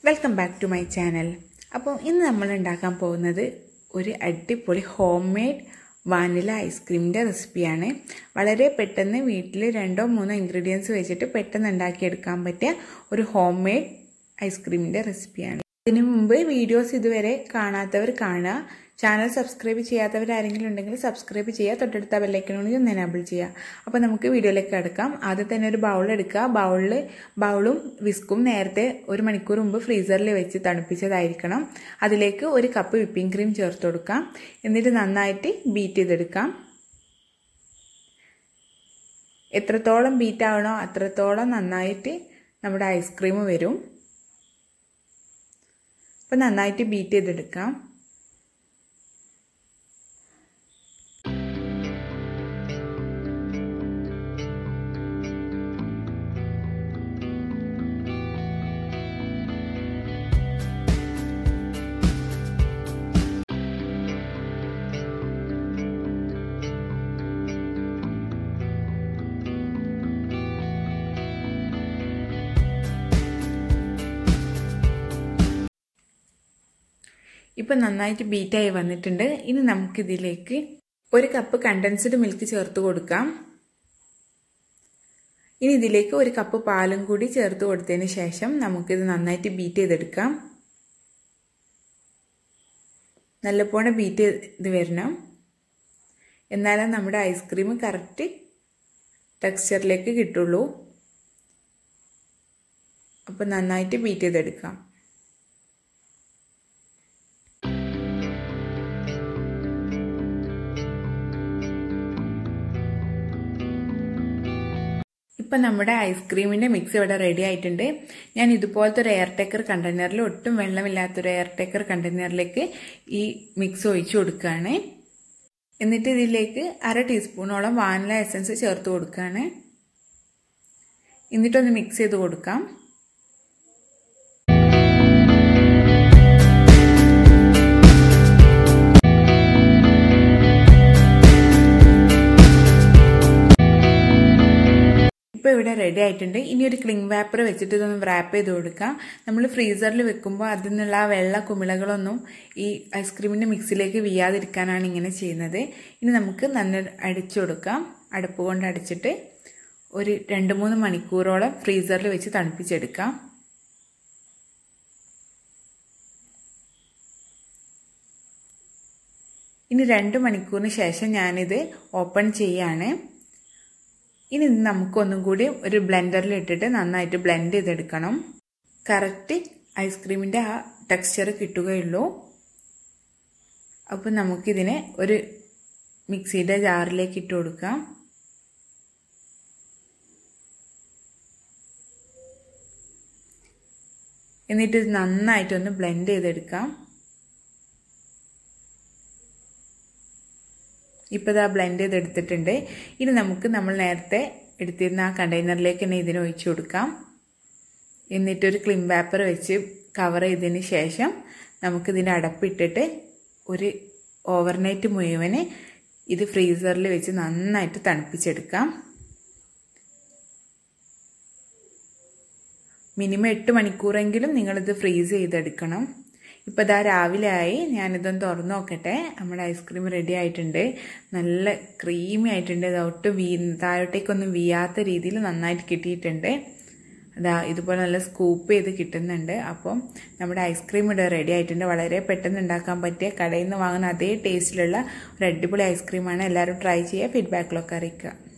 welcome back to my channel അപ്പോൾ ഇന്ന് നമ്മൾ ഉണ്ടാക്കാൻ പോകുന്നത് ഒരു അടിപൊളി ഹോം മെയ്ഡ് വാനില ഐസ്ക്രീമിൻ്റെ റെസിപ്പിയാണ് വളരെ പെട്ടെന്ന് വീട്ടിൽ രണ്ടോ മൂന്നോ ഇൻഗ്രീഡിയൻസ് വെച്ചിട്ട് പെട്ടെന്ന് ഉണ്ടാക്കിയെടുക്കാൻ പറ്റിയ ഒരു ഹോം മെയ്ഡ് ഐസ്ക്രീമിൻ്റെ റെസിപ്പിയാണ് ഇതിനു മുമ്പ് വീഡിയോസ് ഇതുവരെ കാണാത്തവർ കാണുക ചാനൽ സബ്സ്ക്രൈബ് ചെയ്യാത്തവരാരെങ്കിലും ഉണ്ടെങ്കിൽ സബ്സ്ക്രൈബ് ചെയ്യുക തൊട്ടടുത്ത ബെല്ലൈക്കണോണെങ്കിൽ ഒന്ന് എനാബിൾ ചെയ്യുക അപ്പോൾ നമുക്ക് വീഡിയോയിലേക്ക് കിടക്കാം ആദ്യം തന്നെ ഒരു ബൗൾ എടുക്കുക ബൗളിൽ ബൗളും വിസ്കും നേരത്തെ ഒരു മണിക്കൂർ മുമ്പ് ഫ്രീസറിൽ വെച്ച് തണുപ്പിച്ചതായിരിക്കണം അതിലേക്ക് ഒരു കപ്പ് വിപ്പിംഗ് ക്രീം ചേർത്ത് കൊടുക്കാം എന്നിട്ട് നന്നായിട്ട് ബീറ്റ് ചെയ്തെടുക്കാം എത്രത്തോളം ബീറ്റ് ആവണോ അത്രത്തോളം നന്നായിട്ട് നമ്മുടെ ഐസ്ക്രീം വരും അപ്പം നന്നായിട്ട് ബീറ്റ് ചെയ്തെടുക്കാം ഇപ്പം നന്നായിട്ട് ബീറ്റായി വന്നിട്ടുണ്ട് ഇനി നമുക്കിതിലേക്ക് ഒരു കപ്പ് കണ്ടൻസ്ഡ് മിൽക്ക് ചേർത്ത് കൊടുക്കാം ഇനി ഇതിലേക്ക് ഒരു കപ്പ് പാലും കൂടി ചേർത്ത് കൊടുത്തതിന് ശേഷം നമുക്കിത് നന്നായിട്ട് ബീറ്റ് ചെയ്തെടുക്കാം നല്ലപോലെ ബീറ്റ് ചെയ്ത് വരണം എന്നാലേ നമ്മുടെ ഐസ്ക്രീം കറക്റ്റ് ടെക്സ്ചറിലേക്ക് കിട്ടുള്ളൂ അപ്പോൾ നന്നായിട്ട് ബീറ്റ് ചെയ്തെടുക്കാം ഇപ്പം നമ്മുടെ ഐസ്ക്രീമിൻ്റെ മിക്സ് ഇവിടെ റെഡി ആയിട്ടുണ്ട് ഞാൻ ഇതുപോലത്തെ ഒരു എയർ ടേക്കർ കണ്ടെയ്നറിൽ ഒട്ടും വെള്ളമില്ലാത്തൊരു എയർ ടേക്കർ കണ്ടെയ്നറിലേക്ക് ഈ മിക്സ് ഒഴിച്ചു കൊടുക്കുകയാണ് എന്നിട്ട് ഇതിലേക്ക് അര ടീസ്പൂണോളം വാനില എസൻസ് ചേർത്ത് കൊടുക്കുകയാണ് എന്നിട്ടൊന്ന് മിക്സ് ചെയ്ത് കൊടുക്കാം ഇപ്പോൾ ഇവിടെ റെഡി ആയിട്ടുണ്ട് ഇനി ഒരു ക്ലിങ് വാപ്പർ വെച്ചിട്ട് ഇതൊന്ന് റാപ്പ് ചെയ്ത് കൊടുക്കാം നമ്മൾ ഫ്രീസറിൽ വെക്കുമ്പോൾ അതിൽ നിന്നുള്ള ആ വെള്ള കുമിളകളൊന്നും ഈ ഐസ്ക്രീമിൻ്റെ മിക്സിലേക്ക് വീയാതിരിക്കാനാണ് ഇങ്ങനെ ചെയ്യുന്നത് ഇനി നമുക്ക് നന്ന അടിച്ചു കൊടുക്കാം അടുപ്പ് കൊണ്ട് അടിച്ചിട്ട് ഒരു രണ്ട് മൂന്ന് മണിക്കൂറോളം ഫ്രീസറിൽ വെച്ച് തണുപ്പിച്ചെടുക്കാം ഇനി രണ്ട് മണിക്കൂറിന് ശേഷം ഞാനിത് ഓപ്പൺ ചെയ്യാണ് ഇനി നമുക്കൊന്നും കൂടി ഒരു ബ്ലെൻഡറിൽ ഇട്ടിട്ട് നന്നായിട്ട് ബ്ലെൻഡ് ചെയ്തെടുക്കണം കറക്റ്റ് ഐസ്ക്രീമിൻ്റെ ആ ടെക്സ്ചർ കിട്ടുകയുള്ളൂ അപ്പോൾ നമുക്കിതിനെ ഒരു മിക്സിയുടെ ജാറിലേക്ക് ഇട്ട് കൊടുക്കാം എന്നിട്ട് ഇത് നന്നായിട്ടൊന്ന് ബ്ലെൻഡ് ചെയ്തെടുക്കാം ഇപ്പോൾ ഇതാ ബ്ലെൻഡ് ചെയ്തെടുത്തിട്ടുണ്ട് ഇനി നമുക്ക് നമ്മൾ നേരത്തെ എടുത്തിരുന്ന ആ കണ്ടെയ്നറിലേക്ക് തന്നെ ഇതിനെ ഒഴിച്ചു കൊടുക്കാം എന്നിട്ടൊരു ക്ലിം പേപ്പർ വെച്ച് കവർ ചെയ്തതിന് ശേഷം നമുക്കിതിൻ്റെ അടപ്പിട്ടിട്ട് ഒരു ഓവർനൈറ്റ് മുഴുവന് ഇത് ഫ്രീസറിൽ വെച്ച് നന്നായിട്ട് തണുപ്പിച്ചെടുക്കാം മിനിമം എട്ട് മണിക്കൂറെങ്കിലും നിങ്ങളിത് ഫ്രീസ് ചെയ്തെടുക്കണം ഇപ്പോൾ ഇതാ രാവിലെ ആയി ഞാനിതൊന്ന് തുറന്ന് നോക്കട്ടെ നമ്മുടെ ഐസ്ക്രീം റെഡി ആയിട്ടുണ്ട് നല്ല ക്രീമി ആയിട്ടുണ്ട് ഇത് ഒട്ടും വീ താഴോട്ടേക്കൊന്നും വീയാത്ത രീതിയിൽ നന്നായിട്ട് കിട്ടിയിട്ടുണ്ട് അതാ ഇതുപോലെ നല്ല സ്കൂപ്പ് ചെയ്ത് കിട്ടുന്നുണ്ട് അപ്പം നമ്മുടെ ഐസ്ക്രീം ഇവിടെ റെഡി ആയിട്ടുണ്ട് വളരെ പെട്ടെന്ന് ഉണ്ടാക്കാൻ പറ്റിയ കടയിൽ നിന്ന് വാങ്ങുന്ന അതേ ടേസ്റ്റിലുള്ള ഒരു അടിപൊളി ഐസ്ക്രീമാണ് എല്ലാവരും ട്രൈ ചെയ്യുക ഫീഡ്ബാക്കിലൊക്കെ അറിയിക്കുക